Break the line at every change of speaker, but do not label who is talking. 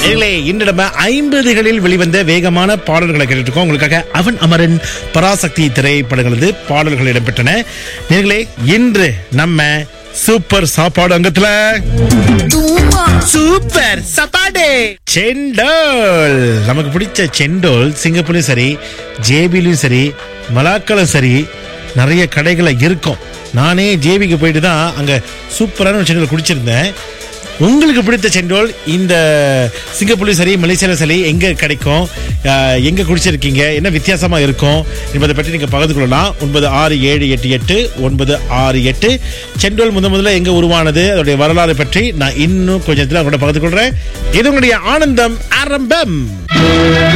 நேர்களே இன்று நம்ம ஐம்பதுகளில் வெளிவந்த வேகமான பாடல்களை கேட்டுட்டு இருக்கோம் உங்களுக்காக அவன் அமரன் பராசக்தி திரைப்படங்களது பாடல்கள் இடம்பெற்றன நேர்களே இன்று நம்ம சூப்பர் சாப்பாடு அங்கத்துல சூப்பர் சாப்பாடு செண்டோல் நமக்கு பிடிச்ச செண்டோல் சிங்கப்பூர்லயும் சரி ஜேபிலையும் சரி மலாக்களும் சரி நிறைய கடைகளை இருக்கும் நானே ஜேபிக்கு போயிட்டு தான் அங்க சூப்பரான ஒரு செண்டோல் குடிச்சிருந்தேன் உங்களுக்கு பிடித்த செண்டோல் இந்த சிங்கப்பூர்லையும் சரி மலேசியாலும் சரி எங்க கிடைக்கும் அஹ், எங்க குடிச்சிருக்கீங்க என்ன வித்தியாசமா இருக்கும் என்பதை பற்றி நீங்க பகிர்ந்து கொள்ளலாம் ஒன்பது ஆறு ஏழு எட்டு எட்டு ஒன்பது ஆறு எட்டு செண்டோல் முத முதல்ல எங்க உருவானது அதோடைய வரலாறு பற்றி நான் இன்னும் கொஞ்சத்துல கூட பகிர்ந்து கொள்றேன் இது உங்களுடைய ஆனந்தம் ஆரம்பம்